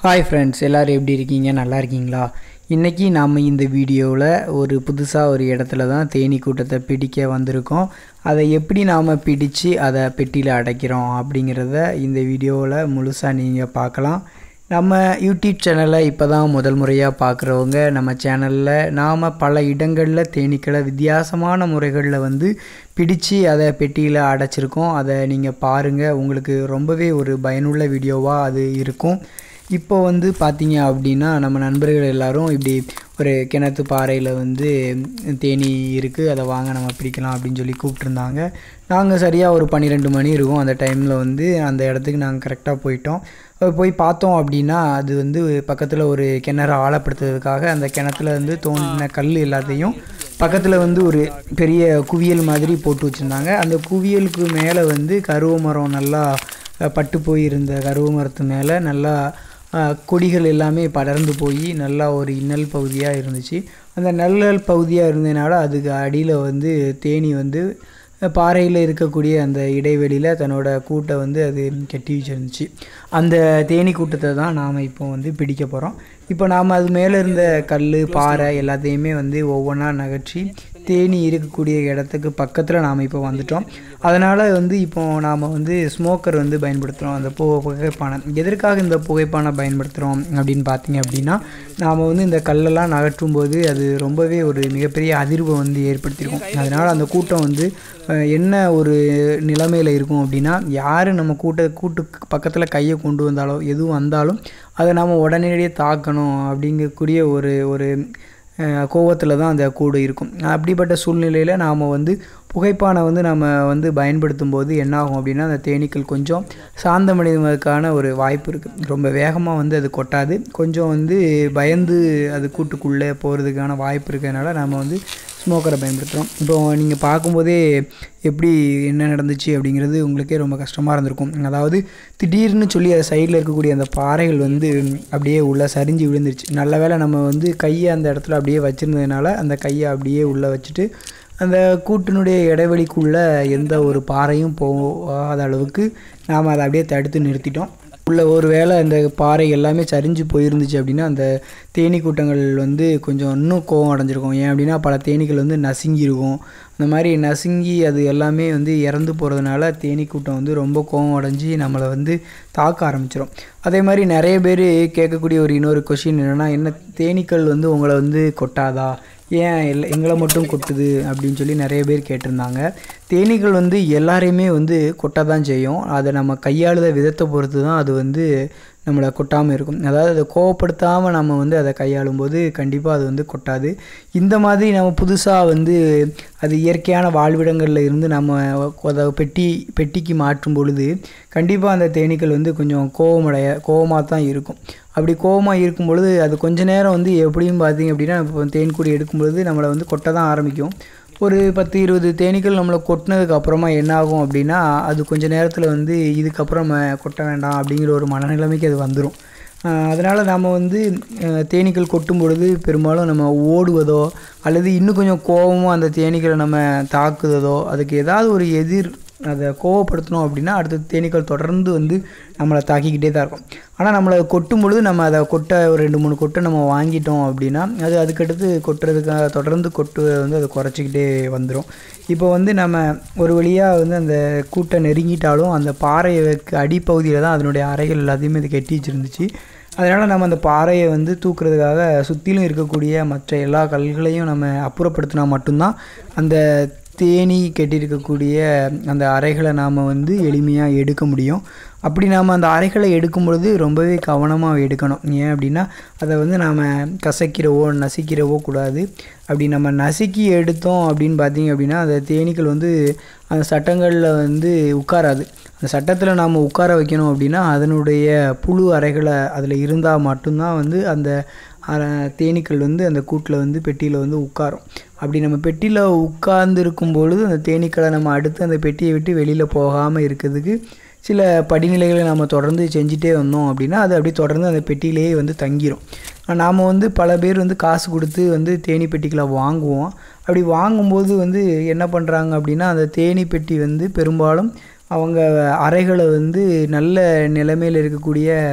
hi friends எல்லோரும் எப்படி இருக்கீங்க நல்லா இருக்கீங்களா இன்றைக்கி நாம் இந்த வீடியோவில் ஒரு புதுசாக ஒரு இடத்துல தான் தேனீ கூட்டத்தை பிடிக்க வந்திருக்கோம் அதை எப்படி நாம் பிடிச்சு அதை பெட்டியில் அடைக்கிறோம் அப்படிங்கிறத இந்த வீடியோவில் முழுசாக நீங்கள் பார்க்கலாம் நம்ம யூடியூப் சேனலை இப்போ தான் முதல் முறையாக பார்க்குறவங்க நம்ம சேனலில் நாம் பல இடங்களில் தேனீக்களை வித்தியாசமான முறைகளில் வந்து பிடிச்சு அதை பெட்டியில் அடைச்சிருக்கோம் அதை நீங்கள் பாருங்கள் உங்களுக்கு ரொம்பவே ஒரு பயனுள்ள வீடியோவாக அது இருக்கும் இப்போ வந்து பார்த்தீங்க அப்படின்னா நம்ம நண்பர்கள் எல்லாரும் இப்படி ஒரு கிணத்து பாறையில் வந்து தேனி இருக்குது அதை வாங்க நம்ம பிடிக்கலாம் அப்படின்னு சொல்லி கூப்பிட்ருந்தாங்க நாங்கள் சரியாக ஒரு பன்னிரெண்டு மணி இருக்கும் அந்த டைமில் வந்து அந்த இடத்துக்கு நாங்கள் கரெக்டாக போயிட்டோம் அது போய் பார்த்தோம் அப்படின்னா அது வந்து பக்கத்தில் ஒரு கிணறு ஆழப்படுத்துறதுக்காக அந்த கிணத்துல வந்து தோண்டின கல் எல்லாத்தையும் பக்கத்தில் வந்து ஒரு பெரிய குவியல் மாதிரி போட்டு வச்சுருந்தாங்க அந்த குவியலுக்கு மேலே வந்து கருவ மரம் நல்லா அஹ், பட்டு போயிருந்த கருவ மரத்து மேலே நல்லா அஹ், கொடிகள் எல்லாமே படர்ந்து போய் நல்லா ஒரு இன்னல் பகுதியாக இருந்துச்சு அந்த நல்லல் பகுதியாக இருந்ததுனால அதுக்கு அடியில் வந்து தேனி வந்து பாறையில் இருக்கக்கூடிய அந்த இடைவெளியில் தன்னோட கூட்டை வந்து அது கட்டி வச்சிருந்துச்சு அந்த தேனி கூட்டத்தை தான் நாம் இப்போ வந்து பிடிக்க போகிறோம் இப்போ நாம் அது மேலே இருந்த கல் பாறை எல்லாத்தையுமே வந்து ஒவ்வொன்றா நகர்த்தி தேனி இருக்கக்கூடிய இடத்துக்கு பக்கத்தில் நாம் இப்போ வந்துட்டோம் அதனால் வந்து இப்போ நாம் வந்து ஸ்மோக்கர் வந்து பயன்படுத்துகிறோம் அந்த பு புகைப்பானை எதற்காக இந்த புகைப்பானை பயன்படுத்துகிறோம் அப்படின்னு பார்த்தீங்க அப்படின்னா நாம் வந்து இந்த கல்லெல்லாம் நகற்றும் போது அது ரொம்பவே ஒரு மிகப்பெரிய அதிர்வை வந்து ஏற்படுத்தியிருக்கும் அதனால் அந்த கூட்டம் வந்து அஹ், என்ன ஒரு நிலைமையில் இருக்கும் அப்படின்னா யார் நம்ம கூட்ட கூட்டுக்கு பக்கத்தில் கையை கொண்டு வந்தாலோ எதுவும் வந்தாலும் அதை நாம் உடனடியே தாக்கணும் அப்படிங்கக்கூடிய ஒரு ஒரு கோவத்தில் தான் அந்த கூடு இருக்கும் அப்படிப்பட்ட சூழ்நிலையில் நாம் வந்து புகைப்பானை வந்து நம்ம வந்து பயன்படுத்தும் போது என்ன ஆகும் அப்படின்னா அந்த தேனீக்கள் கொஞ்சம் சாந்தமடைவதற்கான ஒரு வாய்ப்பு இருக்குது ரொம்ப வேகமாக வந்து அது கொட்டாது கொஞ்சம் வந்து பயந்து அது கூட்டுக்குள்ளே போகிறதுக்கான வாய்ப்பு இருக்கிறதுனால நாம் வந்து ஸ்மோக்கரை பயன்படுத்துகிறோம் இப்போ நீங்கள் பார்க்கும்போதே எப்படி என்ன நடந்துச்சு அப்படிங்கிறது உங்களுக்கே ரொம்ப கஷ்டமாக இருந்திருக்கும் அதாவது திடீர்னு சொல்லி அது சைடில் இருக்கக்கூடிய அந்த பாறைகள் வந்து அப்படியே உள்ளே சரிஞ்சு விழுந்துருச்சு நல்ல வேளை நம்ம வந்து கையை அந்த இடத்துல அப்படியே வச்சுருந்ததுனால அந்த கையை அப்படியே உள்ளே வச்சுட்டு அந்த கூட்டினுடைய இடைவெளிக்குள்ளே எந்த ஒரு பாறையும் போகாத அளவுக்கு நாம் அதை அப்படியே தடுத்து நிறுத்திட்டோம் உள்ள ஒரு வேளை இந்த பாறை எல்லாமே சரிஞ்சு போயிருந்துச்சு அப்படின்னா அந்த தேனீ கூட்டங்கள் வந்து கொஞ்சம் இன்னும் கோவம் அடைஞ்சிருக்கும் ஏன் அப்படின்னா பல தேனீக்கள் வந்து நசுங்கியிருக்கும் அந்த மாதிரி நசுங்கி அது எல்லாமே வந்து இறந்து போகிறதுனால தேனீ கூட்டம் வந்து ரொம்ப கோவம் அடைஞ்சு நம்மளை வந்து தாக்க ஆரம்பிச்சிடும் அதே மாதிரி நிறைய பேர் கேட்கக்கூடிய ஒரு இன்னொரு கொஷின் என்னென்னா என்ன தேனீக்கள் வந்து உங்களை வந்து கொட்டாதா ஏன் எல் எங்களை மட்டும் கொட்டுது அப்படின்னு சொல்லி நிறைய பேர் கேட்டிருந்தாங்க தேனீக்கள் வந்து எல்லாரையுமே வந்து கொட்ட தான் செய்யும் அதை நம்ம கையாளுத விதத்தை பொறுத்து தான் அது வந்து நம்மளை கொட்டாமல் இருக்கும் அதாவது அதை கோவப்படுத்தாமல் நம்ம வந்து அதை கையாளும் போது கண்டிப்பாக அது வந்து கொட்டாது இந்த மாதிரி நம்ம புதுசாக வந்து அது இயற்கையான வாழ்விடங்களில் இருந்து நம்ம அதை பெட்டி பெட்டிக்கு மாற்றும் பொழுது கண்டிப்பாக அந்த தேனீக்கள் வந்து கொஞ்சம் கோவமடைய கோவமாக தான் இருக்கும் அப்படி கோவமாக இருக்கும் பொழுது அது கொஞ்ச நேரம் வந்து எப்படியும் பார்த்தீங்க அப்படின்னா இப்போ தேன்கூடி எடுக்கும் பொழுது நம்மளை வந்து கொட்ட தான் ஆரம்பிக்கும் ஒரு பத்து இருபது தேனீக்கள் நம்மளை கொட்டினதுக்கு அப்புறமா என்ன ஆகும் அப்படின்னா அது கொஞ்ச நேரத்தில் வந்து இதுக்கப்புறம் நம்ம கொட்ட வேண்டாம் அப்படிங்கிற ஒரு மனநிலைமைக்கு அது வந்துடும் அதனால் நம்ம வந்து அஹ், தேனீக்கள் கொட்டும் பொழுது பெரும்பாலும் நம்ம ஓடுவதோ அல்லது இன்னும் கொஞ்சம் கோபமாக அந்த தேனீக்களை நம்ம தாக்குததோ அதுக்கு ஏதாவது ஒரு எதிர் அதை கோவப்படுத்தணும் அப்படின்னா அடுத்த தேனீக்கள் தொடர்ந்து வந்து நம்மளை தாக்கிக்கிட்டே தான் இருக்கும் ஆனால் நம்மளை கொட்டும் பொழுது நம்ம அதை கொட்டை ஒரு ரெண்டு மூணு கொட்டை நம்ம வாங்கிட்டோம் அப்படின்னா அது அதுக்கடுத்து கொட்டுறதுக்காக தொடர்ந்து கொட்டு வந்து அதை குறைச்சிக்கிட்டே வந்துடும் இப்போ வந்து நம்ம ஒரு வழியாக வந்து அந்த கூட்டை நெருங்கிட்டாலும் அந்த பாறைக்கு அடிப்பகுதியில் தான் அதனுடைய அறைகள் எல்லாத்தையுமே இது கட்டி வச்சிருந்துச்சு அதனால் நம்ம அந்த பாறையை வந்து தூக்குறதுக்காக சுற்றிலும் இருக்கக்கூடிய மற்ற எல்லா கல்களையும் நம்ம அப்புறப்படுத்தினா மட்டும்தான் அந்த தேனி கட்டியிருக்கக்கூடிய அந்த அறைகளை நாம் வந்து எளிமையாக எடுக்க முடியும் அப்படி நாம் அந்த அறைகளை எடுக்கும் பொழுது ரொம்பவே கவனமாக எடுக்கணும் ஏன் அப்படின்னா அதை வந்து நாம் கசக்கிறவோ நசிக்கிறவோ கூடாது அப்படி நம்ம நசுக்கி எடுத்தோம் அப்படின்னு பார்த்தீங்க அப்படின்னா அந்த தேனீக்கள் வந்து அந்த சட்டங்களில் வந்து உட்காராது அந்த சட்டத்தில் நாம் உட்கார வைக்கணும் அப்படின்னா அதனுடைய புழு அறைகளை அதில் இருந்தால் மட்டும்தான் வந்து அந்த அஹ், தேனீக்கள் வந்து அந்த கூட்டில் வந்து பெட்டியில் வந்து உட்காரும் அப்படி நம்ம பெட்டியில் உட்கார்ந்துருக்கும் பொழுது அந்த தேனீக்களை நம்ம அடுத்து அந்த பெட்டியை விட்டு வெளியில் போகாமல் இருக்கிறதுக்கு சில படிநிலைகளை நம்ம தொடர்ந்து செஞ்சுட்டே வந்தோம் அப்படின்னா அது அப்படியே தொடர்ந்து அந்த பெட்டியிலேயே வந்து தங்கிரும் நாம் வந்து பல பேர் வந்து காசு கொடுத்து வந்து தேனி பெட்டிகளை வாங்குவோம் அப்படி வாங்கும்போது வந்து என்ன பண்ணுறாங்க அப்படின்னா அந்த தேனி பெட்டி வந்து பெரும்பாலும் அவங்க அறைகளை வந்து நல்ல நிலைமையில் இருக்கக்கூடிய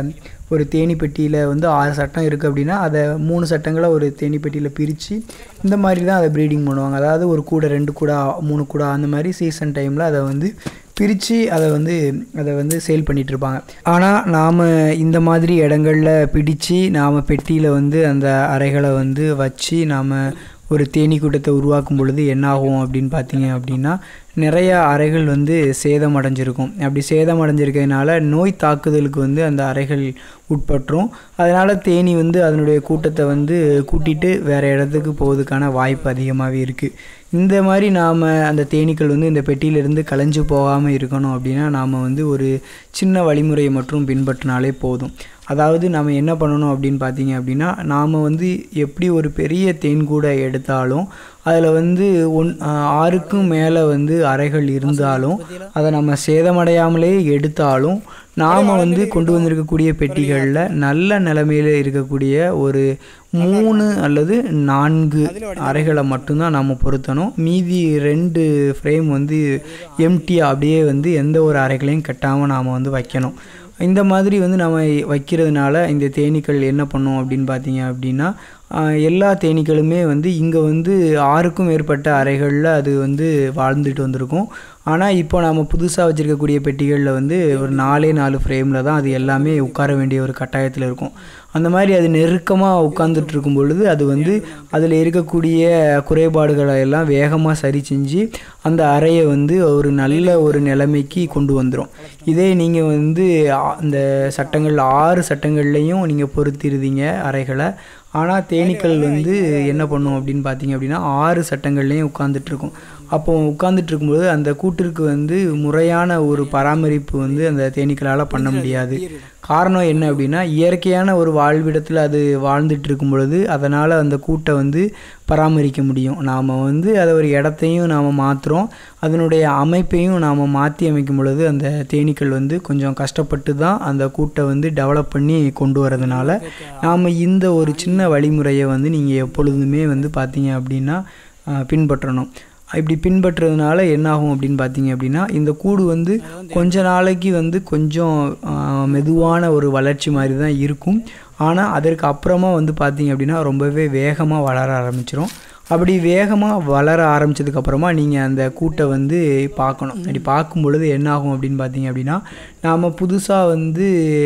ஒரு தேனி பெட்டியில் வந்து ஆறு சட்டம் இருக்குது அப்படின்னா அதை மூணு சட்டங்களை ஒரு தேனி பெட்டியில் பிரித்து இந்த மாதிரி தான் அதை ப்ரீடிங் பண்ணுவாங்க அதாவது ஒரு கூடை ரெண்டு கூடை மூணு கூடை அந்த மாதிரி சீசன் டைமில் அதை வந்து பிரித்து அதை வந்து அதை வந்து சேல் பண்ணிகிட்டு இருப்பாங்க ஆனால் நாம் இந்த மாதிரி இடங்களில் பிடிச்சு நாம் பெட்டியில் வந்து அந்த அறைகளை வந்து வச்சு நாம் ஒரு தேனீ கூட்டத்தை உருவாக்கும் பொழுது என்ன ஆகும் அப்படின்னு பார்த்தீங்க அப்படின்னா நிறைய அறைகள் வந்து சேதம் அடைஞ்சிருக்கும் அப்படி சேதம் அடைஞ்சிருக்கிறதுனால நோய் தாக்குதலுக்கு வந்து அந்த அறைகள் உட்பட்டுரும் அதனால் தேனி வந்து அதனுடைய கூட்டத்தை வந்து கூட்டிகிட்டு வேறு இடத்துக்கு போவதுக்கான வாய்ப்பு அதிகமாகவே இருக்குது இந்த மாதிரி நாம் அந்த தேனீக்கள் வந்து இந்த பெட்டியிலிருந்து கலைஞ்சு போகாமல் இருக்கணும் அப்படின்னா நாம் வந்து ஒரு சின்ன வழிமுறையை மட்டும் பின்பற்றினாலே போதும் அதாவது நாம் என்ன பண்ணணும் அப்படின்னு பார்த்தீங்க அப்படின்னா நாம் வந்து எப்படி ஒரு பெரிய தேன் கூடை எடுத்தாலும் அதில் வந்து ஒன் ஆறுக்கும் மேலே வந்து அறைகள் இருந்தாலும் அதை நம்ம சேதமடையாமலே எடுத்தாலும் நாம் வந்து கொண்டு வந்திருக்கக்கூடிய பெட்டிகளில் நல்ல நிலைமையில் இருக்கக்கூடிய ஒரு மூணு அல்லது நான்கு அறைகளை மட்டும்தான் நம்ம பொருத்தணும் மீதி ரெண்டு ஃப்ரேம் வந்து எம்டியாக அப்படியே வந்து எந்த ஒரு அறைகளையும் கட்டாமல் நாம் வந்து வைக்கணும் இந்த மாதிரி வந்து நம்ம வைக்கிறதுனால இந்த தேனீக்கள் என்ன பண்ணும் அப்படின்னு பார்த்தீங்க அப்படின்னா எல்லா தேனீக்களுமே வந்து இங்கே வந்து ஆறுக்கும் மேற்பட்ட அறைகளில் அது வந்து வாழ்ந்துட்டு வந்திருக்கும் ஆனால் இப்போ நம்ம புதுசாக வச்சுருக்கக்கூடிய பெட்டிகளில் வந்து ஒரு நாலே நாலு ஃப்ரேமில் தான் அது எல்லாமே உட்கார வேண்டிய ஒரு கட்டாயத்தில் இருக்கும் அந்த மாதிரி அது நெருக்கமாக உட்காந்துட்டு இருக்கும் பொழுது அது வந்து அதில் இருக்கக்கூடிய குறைபாடுகளை எல்லாம் வேகமாக சரி செஞ்சு அந்த அறையை வந்து ஒரு நல்ல ஒரு நிலைமைக்கு கொண்டு வந்துடும் இதே நீங்கள் வந்து அந்த சட்டங்கள் ஆறு சட்டங்கள்லேயும் நீங்கள் பொருத்திருந்தீங்க அறைகளை ஆனால் தேனீக்கள் வந்து என்ன பண்ணும் அப்படின்னு பார்த்தீங்க அப்படின்னா ஆறு சட்டங்கள்லேயும் உட்காந்துட்ருக்கும் அப்போ உட்காந்துட்டு இருக்கும்போது அந்த கூட்டிற்கு வந்து முறையான ஒரு பராமரிப்பு வந்து அந்த தேனீக்களால் பண்ண முடியாது காரணம் என்ன அப்படின்னா இயற்கையான ஒரு வாழ்விடத்தில் அது வாழ்ந்துட்டு இருக்கும் பொழுது அதனால் அந்த கூட்டை வந்து பராமரிக்க முடியும் நாம் வந்து அதை ஒரு இடத்தையும் நாம் மாற்றுறோம் அதனுடைய அமைப்பையும் நாம் மாற்றி அமைக்கும் பொழுது அந்த தேனீக்கள் வந்து கொஞ்சம் கஷ்டப்பட்டு தான் அந்த கூட்டை வந்து டெவலப் பண்ணி கொண்டு வரதுனால நாம் இந்த ஒரு சின்ன வழிமுறையை வந்து நீங்கள் எப்பொழுதுமே வந்து பார்த்தீங்க அப்படின்னா பின்பற்றணும் இப்படி பின்பற்றுறதுனால என்ன ஆகும் அப்படின்னு பார்த்தீங்க அப்படின்னா இந்த கூடு வந்து கொஞ்ச நாளைக்கு வந்து கொஞ்சம் மெதுவான ஒரு வளர்ச்சி மாதிரி தான் இருக்கும் ஆனால் அதற்கு அப்புறமா வந்து பார்த்தீங்க அப்படின்னா ரொம்பவே வேகமாக வளர ஆரம்பிச்சிடும் அப்படி வேகமாக வளர ஆரம்பித்ததுக்கப்புறமா நீங்கள் அந்த கூட்டை வந்து பார்க்கணும் அப்படி பார்க்கும் பொழுது என்ன ஆகும் அப்படின்னு பார்த்தீங்க அப்படின்னா நாம் புதுசாக வந்து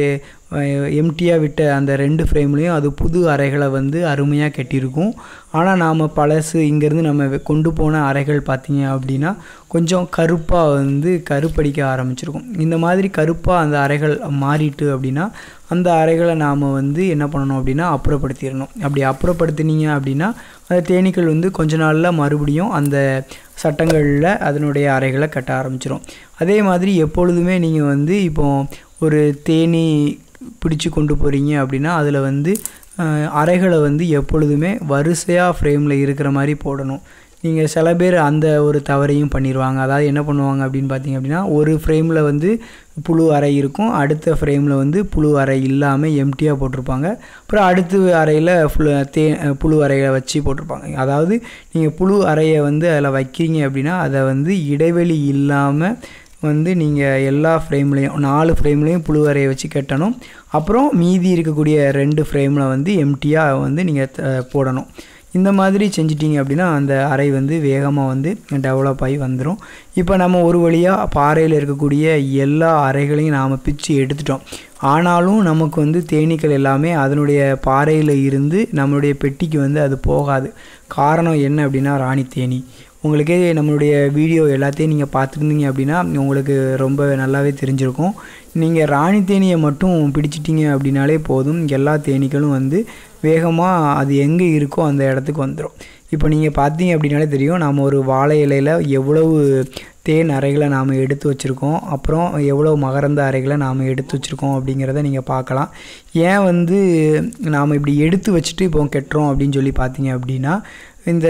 எம்டியாக விட்ட அந்த ரெண்டு ஃப்ரேம்லேயும் அது புது அறைகளை வந்து அருமையாக கட்டியிருக்கும் ஆனால் நாம் பழசு இங்கேருந்து நம்ம கொண்டு போன அறைகள் பார்த்தீங்க அப்படின்னா கொஞ்சம் கருப்பாக வந்து கருப்படிக்க ஆரம்பிச்சிருக்கும் இந்த மாதிரி கருப்பாக அந்த அறைகள் மாறிட்டு அப்படின்னா அந்த அறைகளை நாம் வந்து என்ன பண்ணணும் அப்படின்னா அப்புறப்படுத்திடணும் அப்படி அப்புறப்படுத்தினீங்க அப்படின்னா அந்த தேனீக்கள் வந்து கொஞ்ச நாளில் மறுபடியும் அந்த சட்டங்களில் அதனுடைய அறைகளை கட்ட ஆரம்பிச்சிடும் அதே மாதிரி எப்பொழுதுமே நீங்கள் வந்து இப்போ ஒரு தேனி பிடிச்சி கொண்டு போகிறீங்க அப்படின்னா அதில் வந்து அறைகளை வந்து எப்பொழுதுமே வரிசையாக ஃப்ரேமில் இருக்கிற மாதிரி போடணும் நீங்கள் சில பேர் அந்த ஒரு தவறையும் பண்ணிடுவாங்க அதாவது என்ன பண்ணுவாங்க அப்படின்னு பார்த்தீங்க அப்படின்னா ஒரு ஃப்ரேமில் வந்து புழு அறை இருக்கும் அடுத்த ஃப்ரேமில் வந்து புழு அறை இல்லாமல் எம்டியாக போட்டிருப்பாங்க அப்புறம் அடுத்த அறையில் ஃபுல் தே புழு அறையை வச்சு போட்டிருப்பாங்க அதாவது நீங்கள் புழு அறையை வந்து அதில் வைக்கிறீங்க அப்படின்னா அதை வந்து இடைவெளி இல்லாமல் வந்து நீங்கள் எல்லா ஃப்ரேம்லேயும் நாலு ஃப்ரேம்லேயும் புழு அறையை வச்சு கட்டணும் அப்புறம் மீதி இருக்கக்கூடிய ரெண்டு ஃப்ரேமில் வந்து எம்டியாக வந்து நீங்கள் போடணும் இந்த மாதிரி செஞ்சிட்டிங்க அப்படின்னா அந்த அறை வந்து வேகமாக வந்து டெவலப் ஆகி வந்துடும் இப்போ நம்ம ஒரு வழியாக பாறையில் இருக்கக்கூடிய எல்லா அறைகளையும் நாம் பிச்சு எடுத்துட்டோம் ஆனாலும் நமக்கு வந்து தேனீக்கள் எல்லாமே அதனுடைய பாறையில் இருந்து நம்மளுடைய பெட்டிக்கு வந்து அது போகாது காரணம் என்ன அப்படின்னா ராணி தேனி உங்களுக்கே நம்மளுடைய வீடியோ எல்லாத்தையும் நீங்கள் பார்த்துருந்தீங்க அப்படின்னா உங்களுக்கு ரொம்ப நல்லாவே தெரிஞ்சிருக்கும் நீங்கள் ராணி தேனியை மட்டும் பிடிச்சிட்டிங்க அப்படின்னாலே போதும் எல்லா தேனீக்களும் வந்து வேகமாக அது எங்கே இருக்கோ அந்த இடத்துக்கு வந்துடும் இப்போ நீங்கள் பார்த்தீங்க அப்படின்னாலே தெரியும் நாம் ஒரு வாழை இலையில் எவ்வளவு தேன் அறைகளை நாம் எடுத்து வச்சுருக்கோம் அப்புறம் எவ்வளோ மகரந்த அறைகளை நாம் எடுத்து வச்சுருக்கோம் அப்படிங்கிறத நீங்கள் பார்க்கலாம் ஏன் வந்து நாம் இப்படி எடுத்து வச்சுட்டு இப்போ கெட்டுறோம் அப்படின்னு சொல்லி பார்த்தீங்க அப்படின்னா இந்த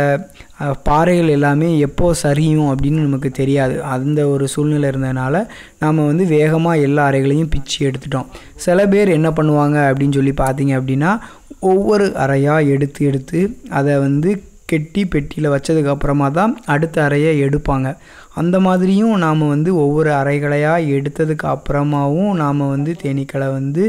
பாறைகள் எல்லாமே எப்போ சரியும் அப்படின்னு நமக்கு தெரியாது அந்த ஒரு சூழ்நிலை இருந்ததுனால நாம் வந்து வேகமாக எல்லா அறைகளையும் பிச்சு எடுத்துட்டோம் சில பேர் என்ன பண்ணுவாங்க அப்படின்னு சொல்லி பார்த்தீங்க அப்படின்னா ஒவ்வொரு அறையாக எடுத்து எடுத்து அதை வந்து கெட்டி பெட்டியில் வச்சதுக்கப்புறமா தான் அடுத்த அறையை எடுப்பாங்க அந்த மாதிரியும் நாம் வந்து ஒவ்வொரு அறைகளையாக எடுத்ததுக்கு அப்புறமாவும் நாம் வந்து தேனீக்களை வந்து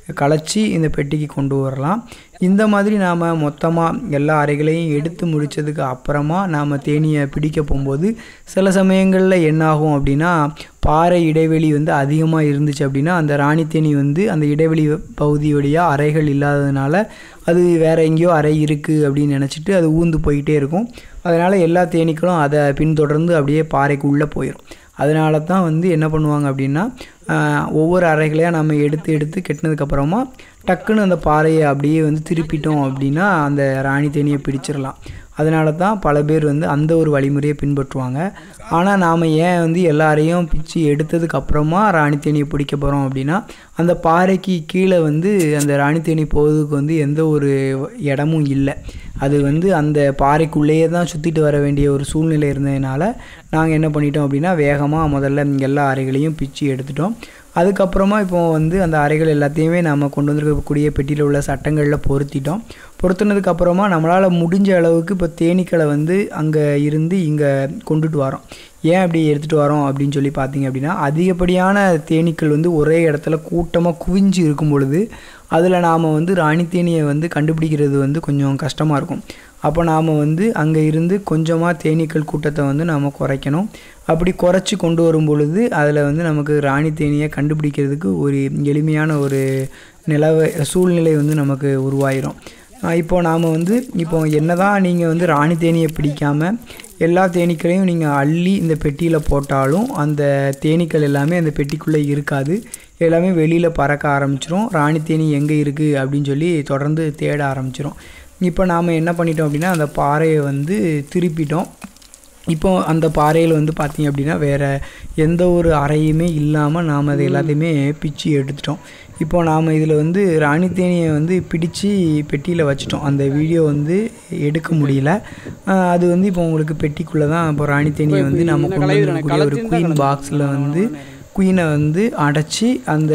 கலைச்சி இந்த பெட்டிக்கு கொண்டு வரலாம் இந்த மாதிரி நாம் மொத்தமாக எல்லா அறைகளையும் எடுத்து முடித்ததுக்கு அப்புறமா நாம் தேனியை பிடிக்க போகும்போது சில சமயங்களில் என்னாகும் அப்படின்னா பாறை இடைவெளி வந்து அதிகமாக இருந்துச்சு அப்படின்னா அந்த ராணி தேனி வந்து அந்த இடைவெளி பகுதியுடைய அறைகள் இல்லாததுனால அது வேறு எங்கேயோ அறை இருக்குது அப்படின்னு நினச்சிட்டு அது ஊந்து போயிட்டே இருக்கும் அதனால் எல்லா தேனீக்களும் அதை பின்தொடர்ந்து அப்படியே பாறைக்கு உள்ளே போயிடும் அதனால தான் வந்து என்ன பண்ணுவாங்க அப்படின்னா ஒவ்வொரு அறைகளையாக நம்ம எடுத்து எடுத்து கெட்டினதுக்கப்புறமா டக்குன்னு அந்த பாறையை அப்படியே வந்து திருப்பிட்டோம் அப்படின்னா அந்த ராணி தேனியை பிடிச்சிடலாம் அதனால தான் பல பேர் வந்து அந்த ஒரு வழிமுறையை பின்பற்றுவாங்க ஆனால் நாம் ஏன் வந்து எல்லாரையும் பிச்சு எடுத்ததுக்கு அப்புறமா ராணி தேனியை பிடிக்க போகிறோம் அப்படின்னா அந்த பாறைக்கு கீழே வந்து அந்த ராணி தேனி போகிறதுக்கு வந்து எந்த ஒரு இடமும் இல்லை அது வந்து அந்த பாறைக்குள்ளேயே தான் சுற்றிட்டு வர வேண்டிய ஒரு சூழ்நிலை இருந்ததுனால நாங்கள் என்ன பண்ணிட்டோம் அப்படின்னா வேகமாக முதல்ல எல்லா அறைகளையும் பிச்சு எடுத்துட்டோம் அதுக்கப்புறமா இப்போ வந்து அந்த அறைகள் எல்லாத்தையுமே நம்ம கொண்டு வந்திருக்கக்கூடிய பெட்டியில் உள்ள சட்டங்களில் பொருத்திட்டோம் பொருத்தினதுக்கு அப்புறமா நம்மளால் முடிஞ்ச அளவுக்கு இப்போ தேனீக்களை வந்து அங்கே இருந்து இங்கே கொண்டுட்டு வரோம் ஏன் அப்படி எடுத்துகிட்டு வரோம் அப்படின்னு சொல்லி பார்த்தீங்க அப்படின்னா அதிகப்படியான தேனீக்கள் வந்து ஒரே இடத்துல கூட்டமாக குவிஞ்சு இருக்கும் பொழுது அதில் நாம் வந்து ராணி தேனியை வந்து கண்டுபிடிக்கிறது வந்து கொஞ்சம் கஷ்டமாக இருக்கும் அப்போ நாம் வந்து அங்கே இருந்து கொஞ்சமாக தேனீக்கள் கூட்டத்தை வந்து நாம் குறைக்கணும் அப்படி குறைச்சி கொண்டு வரும் பொழுது அதில் வந்து நமக்கு ராணி தேனியை கண்டுபிடிக்கிறதுக்கு ஒரு எளிமையான ஒரு நிலவை சூழ்நிலை வந்து நமக்கு உருவாயிரும் இப்போ நாம் வந்து இப்போ என்ன தான் நீங்கள் வந்து ராணி தேனியை பிடிக்காமல் எல்லா தேனீக்களையும் நீங்கள் அள்ளி இந்த பெட்டியில் போட்டாலும் அந்த தேனீக்கள் எல்லாமே அந்த பெட்டிக்குள்ளே இருக்காது எல்லாமே வெளியில் பறக்க ஆரம்பிச்சிரும் ராணி தேனி எங்கே இருக்குது அப்படின்னு சொல்லி தொடர்ந்து தேட ஆரம்பிச்சிரும் இப்போ நாம் என்ன பண்ணிட்டோம் அப்படின்னா அந்த பாறையை வந்து திருப்பிட்டோம் இப்போ அந்த பாறையில் வந்து பார்த்திங்க அப்படின்னா வேறு எந்த ஒரு அறையுமே இல்லாமல் நாம் அதை எல்லாத்தையுமே பிச்சு எடுத்துட்டோம் இப்போ நாம் இதில் வந்து ராணி தேனியை வந்து பிடிச்சி பெட்டியில் வச்சிட்டோம் அந்த வீடியோ வந்து எடுக்க முடியல அது வந்து இப்போ உங்களுக்கு பெட்டிக்குள்ளே தான் இப்போ ராணி தேனியை வந்து நம்ம கொண்டு வந்துருக்கக்கூடிய ஒரு குயின் பாக்ஸில் வந்து குயினை வந்து அடைச்சி அந்த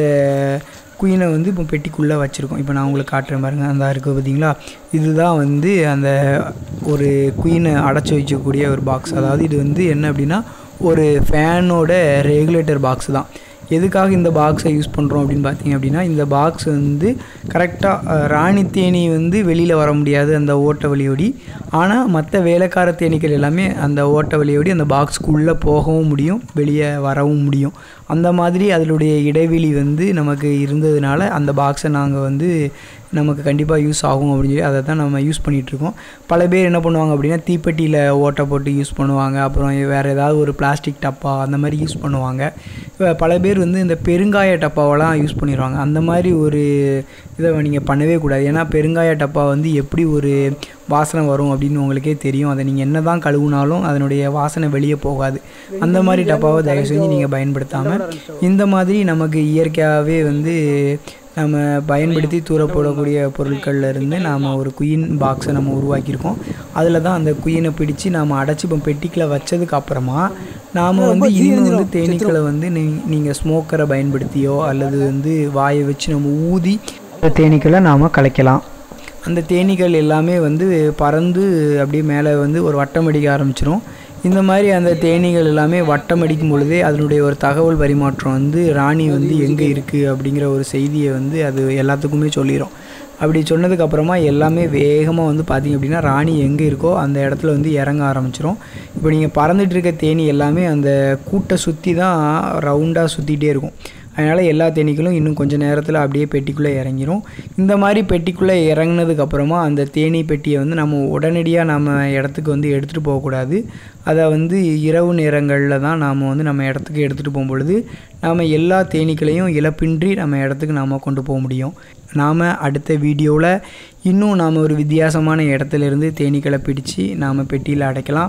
குயினை வந்து இப்போ பெட்டிக்குள்ளே வச்சுருக்கோம் இப்போ நான் உங்களுக்கு காட்டுறேன் பாருங்கள் அந்த இருக்குது பார்த்தீங்களா இதுதான் வந்து அந்த ஒரு குயினை அடைச்சி வைக்கக்கூடிய ஒரு பாக்ஸ் அதாவது இது வந்து என்ன அப்படின்னா ஒரு ஃபேனோட ரெகுலேட்டர் பாக்ஸ் தான் எதுக்காக இந்த பாக்ஸை யூஸ் பண்ணுறோம் அப்படின்னு பார்த்தீங்க அப்படின்னா இந்த பாக்ஸ் வந்து கரெக்டாக ராணி தேனி வந்து வெளியில் வர முடியாது அந்த ஓட்ட வழியோடி ஆனால் மற்ற வேலைக்கார தேனீக்கள் எல்லாமே அந்த ஓட்ட வழியோடி அந்த பாக்ஸுக்குள்ளே போகவும் முடியும் வெளியே வரவும் முடியும் அந்த மாதிரி அதனுடைய இடைவெளி வந்து நமக்கு இருந்ததுனால அந்த பாக்ஸை நாங்கள் வந்து நமக்கு கண்டிப்பாக யூஸ் ஆகும் அப்படின்னு சொல்லி அதை தான் நம்ம யூஸ் பண்ணிகிட்ருக்கோம் பல பேர் என்ன பண்ணுவாங்க அப்படின்னா தீப்பெட்டியில் ஓட்டை போட்டு யூஸ் பண்ணுவாங்க அப்புறம் வேறு ஏதாவது ஒரு பிளாஸ்டிக் டப்பா அந்த மாதிரி யூஸ் பண்ணுவாங்க பல பேர் வந்து இந்த பெருங்காய டப்பாவெல்லாம் யூஸ் பண்ணிடுவாங்க அந்த மாதிரி ஒரு இதை நீங்கள் பண்ணவே கூடாது ஏன்னா பெருங்காய டப்பா வந்து எப்படி ஒரு வாசனை வரும் அப்படின்னு உங்களுக்கே தெரியும் அதை நீங்கள் என்ன தான் கழுவுனாலும் அதனுடைய வாசனை வெளியே போகாது அந்த மாதிரி டப்பாவை தயவு செஞ்சு நீங்கள் பயன்படுத்தாமல் இந்த மாதிரி நமக்கு இயற்கையாகவே வந்து நம்ம பயன்படுத்தி தூர போடக்கூடிய பொருட்களில் இருந்து நாம் ஒரு குயின் பாக்ஸை நம்ம உருவாக்கியிருக்கோம் அதில் தான் அந்த குயினை பிடிச்சி நாம் அடைச்சி இப்போ பெட்டிக்கில் வச்சதுக்கு அப்புறமா நாம் வந்து இனிமேல் வந்து தேனீக்களை வந்து நீ நீங்கள் ஸ்மோக்கரை பயன்படுத்தியோ அல்லது வந்து வாயை வச்சு நம்ம ஊதி தேனீக்களை நாம் கலைக்கலாம் அந்த தேனீக்கள் எல்லாமே வந்து பறந்து அப்படியே மேலே வந்து ஒரு வட்டம் அடிக்க ஆரம்பிச்சிடும் இந்த மாதிரி அந்த தேனீகள் எல்லாமே வட்டம் அடிக்கும் பொழுதே அதனுடைய ஒரு தகவல் பரிமாற்றம் வந்து ராணி வந்து எங்கே இருக்குது அப்படிங்கிற ஒரு செய்தியை வந்து அது எல்லாத்துக்குமே சொல்லிடும் அப்படி சொன்னதுக்கப்புறமா எல்லாமே வேகமாக வந்து பார்த்திங்க அப்படின்னா ராணி எங்கே இருக்கோ அந்த இடத்துல வந்து இறங்க ஆரம்பிச்சிரும் இப்போ நீங்கள் பறந்துட்டு இருக்க தேனி எல்லாமே அந்த கூட்டை சுற்றி தான் ரவுண்டாக சுற்றிட்டே இருக்கும் அதனால் எல்லா தேனீக்களும் இன்னும் கொஞ்சம் நேரத்தில் அப்படியே பெட்டிக்குள்ளே இறங்கிரும் இந்த மாதிரி பெட்டிக்குள்ளே இறங்கினதுக்கப்புறமா அந்த தேனீ பெட்டியை வந்து நம்ம உடனடியாக நம்ம இடத்துக்கு வந்து எடுத்துகிட்டு போகக்கூடாது அதை வந்து இரவு நேரங்களில் தான் நாம் வந்து நம்ம இடத்துக்கு எடுத்துகிட்டு போகும்பொழுது நாம் எல்லா தேனீக்களையும் இழப்பின்றி நம்ம இடத்துக்கு நாம் கொண்டு போக முடியும் நாம் அடுத்த வீடியோவில் இன்னும் நாம் ஒரு வித்தியாசமான இடத்துலேருந்து தேனீக்களை பிடிச்சு நாம் பெட்டியில் அடைக்கலாம்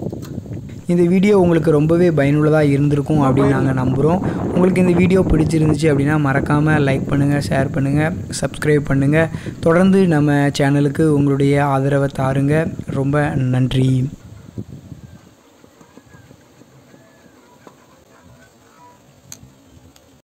இந்த வீடியோ உங்களுக்கு ரொம்பவே பயனுள்ளதாக இருந்திருக்கும் அப்படின்னு நாங்கள் நம்புகிறோம் உங்களுக்கு இந்த வீடியோ பிடிச்சிருந்துச்சு அப்படின்னா மறக்காமல் லைக் பண்ணுங்கள் ஷேர் பண்ணுங்கள் சப்ஸ்கிரைப் பண்ணுங்கள் தொடர்ந்து நம்ம சேனலுக்கு உங்களுடைய ஆதரவை தாருங்க ரொம்ப நன்றி